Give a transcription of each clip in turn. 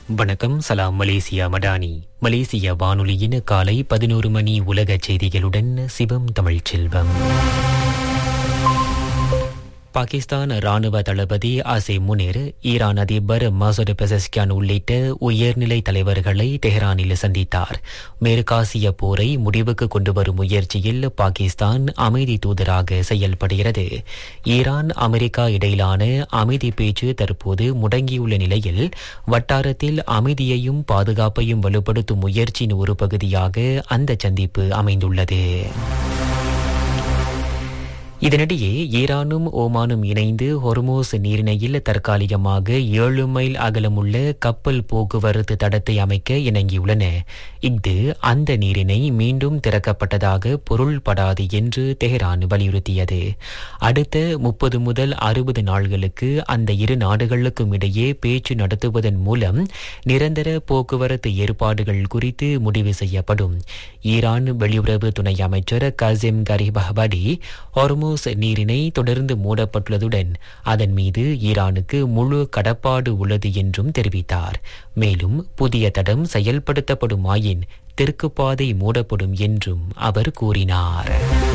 வணக்கம் சலாம் மலேசியா மடானி மலேசிய வானொலியின் காலை பதினோரு மணி உலக செய்திகளுடன் சிவம் தமிழ்ச்செல்வம் பாகிஸ்தான் ராணுவ தளபதி அசே முனிர் ஈரான் அதிபர் மசூத் பெசஸ்கியான் உள்ளிட்ட உயர்நிலை தலைவர்களை தெஹ்ரானில் சந்தித்தார் மேற்காசிய போரை முடிவுக்கு கொண்டு வரும் முயற்சியில் பாகிஸ்தான் அமைதி தூதராக செயல்படுகிறது ஈரான் அமெரிக்கா இடையிலான அமைதி பேச்சு தற்போது முடங்கியுள்ள நிலையில் வட்டாரத்தில் அமைதியையும் பாதுகாப்பையும் வலுப்படுத்தும் முயற்சியின் ஒரு பகுதியாக அந்த சந்திப்பு அமைந்துள்ளது இதனிடையே ஈரானும் ஓமானும் இணைந்து ஹொர்மோஸ் நீரிணையில் தற்காலிகமாக ஏழு மைல் அகலமுள்ள கப்பல் போக்குவரத்து தடத்தை அமைக்க இணங்கியுள்ளன இஃது அந்த நீரிணை மீண்டும் திறக்கப்பட்டதாக பொருள்படாது என்று தெஹ்ரான் வலியுறுத்தியது அடுத்த முப்பது முதல் அறுபது நாள்களுக்கு அந்த இரு நாடுகளுக்கும் இடையே பேச்சு நடத்துவதன் மூலம் நிரந்தர போக்குவரத்து ஏற்பாடுகள் குறித்து முடிவு செய்யப்படும் ஈரான் வெளியுறவு துணை அமைச்சர் கசிம் கரிபஹபடி ஹொர்மோ ஹோர்மோஸ் நீரிணை தொடர்ந்து மூடப்பட்டுள்ளதுடன் அதன் மீது ஈரானுக்கு முழு கடப்பாடு உள்ளது என்றும் தெரிவித்தார் மேலும் புதிய தடம் செயல்படுத்தப்படுமாயின் தெற்கு பாதை மூடப்படும் என்றும் அவர் கூறினார்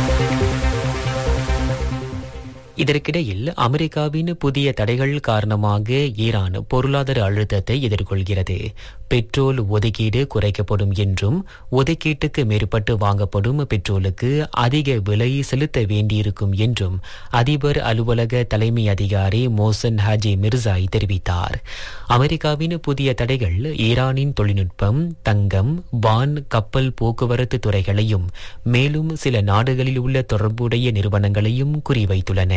இதற்கிடையில் அமெரிக்காவின் புதிய தடைகள் காரணமாக ஈரான் பொருளாதார அழுத்தத்தை எதிர்கொள்கிறது பெட்ரோல் ஒதுக்கீடு குறைக்கப்படும் என்றும் ஒதுக்கீட்டுக்கு மேற்பட்டு வாங்கப்படும் பெட்ரோலுக்கு அதிக விலை செலுத்த வேண்டியிருக்கும் என்றும் அதிபர் அலுவலக தலைமை அதிகாரி மோசன் ஹாஜி மிர்சாய் தெரிவித்தார் அமெரிக்காவின் புதிய தடைகள் ஈரானின் தொழில்நுட்பம் தங்கம் வான் கப்பல் போக்குவரத்து துறைகளையும் மேலும் சில நாடுகளில் உள்ள தொடர்புடைய நிறுவனங்களையும் குறிவைத்துள்ளன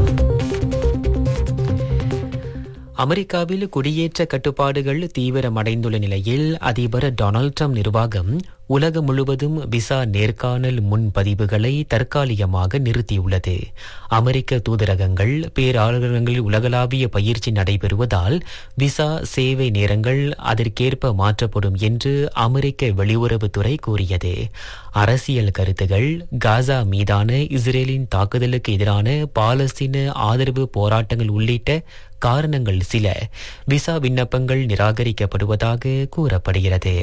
அமெரிக்காவில் குடியேற்ற கட்டுப்பாடுகள் தீவிரமடைந்துள்ள நிலையில் அதிபர் டொனால்ட் ட்ரம்ப் நிர்வாகம் உலகம் முழுவதும் விசா நேர்காணல் முன்பதிவுகளை தற்காலிகமாக நிறுத்தியுள்ளது அமெரிக்க தூதரகங்கள் பேராளர்களில் உலகளாவிய பயிற்சி நடைபெறுவதால் விசா சேவை நேரங்கள் அதற்கேற்ப மாற்றப்படும் என்று அமெரிக்க வெளியுறவுத்துறை கூறியது அரசியல் கருத்துகள் காசா மீதான இஸ்ரேலின் தாக்குதலுக்கு எதிரான பாலஸ்தீன ஆதரவு போராட்டங்கள் உள்ளிட்ட காரணங்கள் சில விசா விண்ணப்பங்கள் நிராகரிக்கப்படுவதாக கூறப்படுகிறது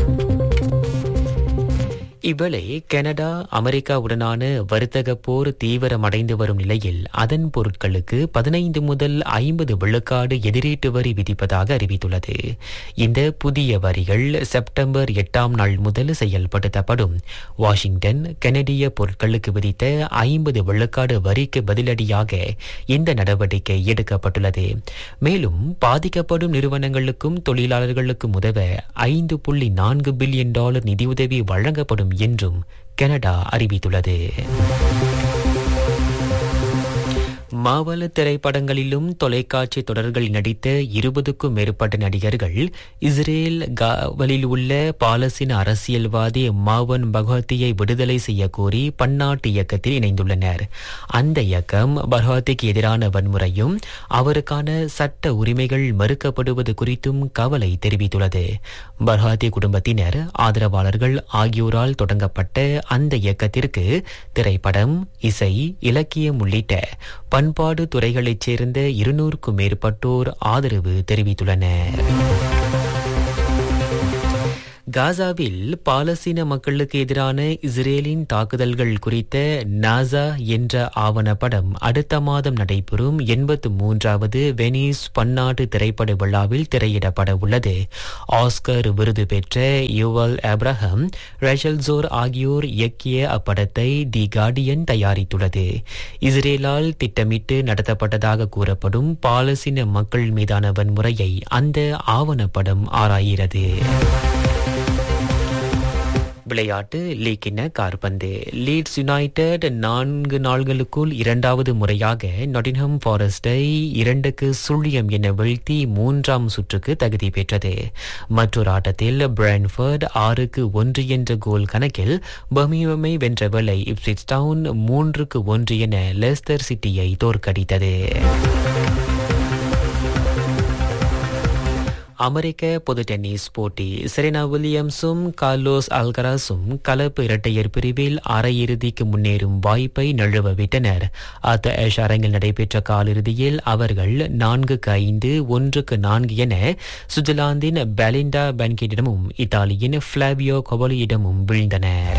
இவ்வேளை கனடா அமெரிக்காவுடனான வர்த்தக போர் தீவிரமடைந்து வரும் நிலையில் அதன் பொருட்களுக்கு பதினைந்து முதல் ஐம்பது விழுக்காடு எதிரீட்டு வரி விதிப்பதாக அறிவித்துள்ளது இந்த புதிய வரிகள் செப்டம்பர் எட்டாம் நாள் முதல் செயல்படுத்தப்படும் வாஷிங்டன் கனடிய பொருட்களுக்கு விதித்த ஐம்பது விழுக்காடு வரிக்கு பதிலடியாக இந்த நடவடிக்கை எடுக்கப்பட்டுள்ளது மேலும் பாதிக்கப்படும் நிறுவனங்களுக்கும் தொழிலாளர்களுக்கும் உதவ ஐந்து புள்ளி நான்கு பில்லியன் டாலர் நிதியுதவி வழங்கப்படும் என்றும் கனடா அறிவித்துள்ளது மாவல திரைப்படங்களிலும் தொலைக்காட்சி தொடர்களில் நடித்த இருபதுக்கும் மேற்பட்ட நடிகர்கள் இஸ்ரேல் காவலில் உள்ள பாலஸ்தீன அரசியல்வாதி மாவன் பகவத்தியை விடுதலை செய்ய கோரி பன்னாட்டு இயக்கத்தில் இணைந்துள்ளனர் அந்த இயக்கம் பகவத்திக்கு எதிரான வன்முறையும் அவருக்கான சட்ட உரிமைகள் மறுக்கப்படுவது குறித்தும் கவலை தெரிவித்துள்ளது பர்ஹாத்தி குடும்பத்தினர் ஆதரவாளர்கள் ஆகியோரால் தொடங்கப்பட்ட அந்த இயக்கத்திற்கு திரைப்படம் இசை இலக்கியம் உள்ளிட்ட பண்பாடு துறைகளைச் சேர்ந்த இருநூறுக்கும் மேற்பட்டோர் ஆதரவு தெரிவித்துள்ளனர் காசாவில் பாலஸ்தீன மக்களுக்கு எதிரான இஸ்ரேலின் தாக்குதல்கள் குறித்த நாசா என்ற ஆவணப்படம் அடுத்த மாதம் நடைபெறும் எண்பத்து மூன்றாவது வெனிஸ் பன்னாட்டு திரைப்பட விழாவில் திரையிடப்பட உள்ளது ஆஸ்கர் விருது பெற்ற யுவல் அப்ரஹாம் ரஷல் ஜோர் ஆகியோர் இயக்கிய அப்படத்தை தி கார்டியன் தயாரித்துள்ளது இஸ்ரேலால் திட்டமிட்டு நடத்தப்பட்டதாக கூறப்படும் பாலஸ்தீன மக்கள் மீதான வன்முறையை அந்த ஆவணப்படம் ஆராய்கிறது விளையாட்டு லீக்கின கார்பந்து லீட்ஸ் யுனைடெட் நான்கு நாள்களுக்குள் இரண்டாவது முறையாக நொட்டின்ஹம் ஃபாரஸ்டை இரண்டுக்கு சுழியம் என வீழ்த்தி மூன்றாம் சுற்றுக்கு தகுதி பெற்றது மற்றொரு ஆட்டத்தில் பிரான்ஃபர்ட் ஆறுக்கு ஒன்று என்ற கோல் கணக்கில் பர்மியமை வென்ற வேளை இப்சிட்ஸ் டவுன் மூன்றுக்கு ஒன்று என லெஸ்டர் சிட்டியை தோற்கடித்தது அமெரிக்க பொது டென்னிஸ் போட்டி செரீனா வில்லியம்ஸும் கார்லோஸ் அல்கராஸும் கலப்பு இரட்டையர் பிரிவில் அரையிறுதிக்கு முன்னேறும் வாய்ப்பை நழுவ விட்டனர் அத்த ஏஷ் அரங்கில் நடைபெற்ற காலிறுதியில் அவர்கள் நான்குக்கு ஐந்து ஒன்றுக்கு நான்கு என சுவிட்சர்லாந்தின் பெலிண்டா பென்கிட்டிடமும் இத்தாலியின் பிளாவியோ கொபலியிடமும் வீழ்ந்தனர்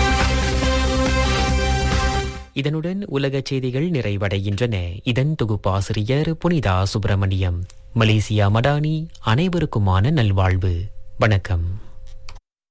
இதனுடன் உலக செய்திகள் நிறைவடைகின்றன இதன் தொகுப்பாசிரியர் புனிதா சுப்பிரமணியம் மலேசியா மடானி அனைவருக்குமான நல்வாழ்வு வணக்கம்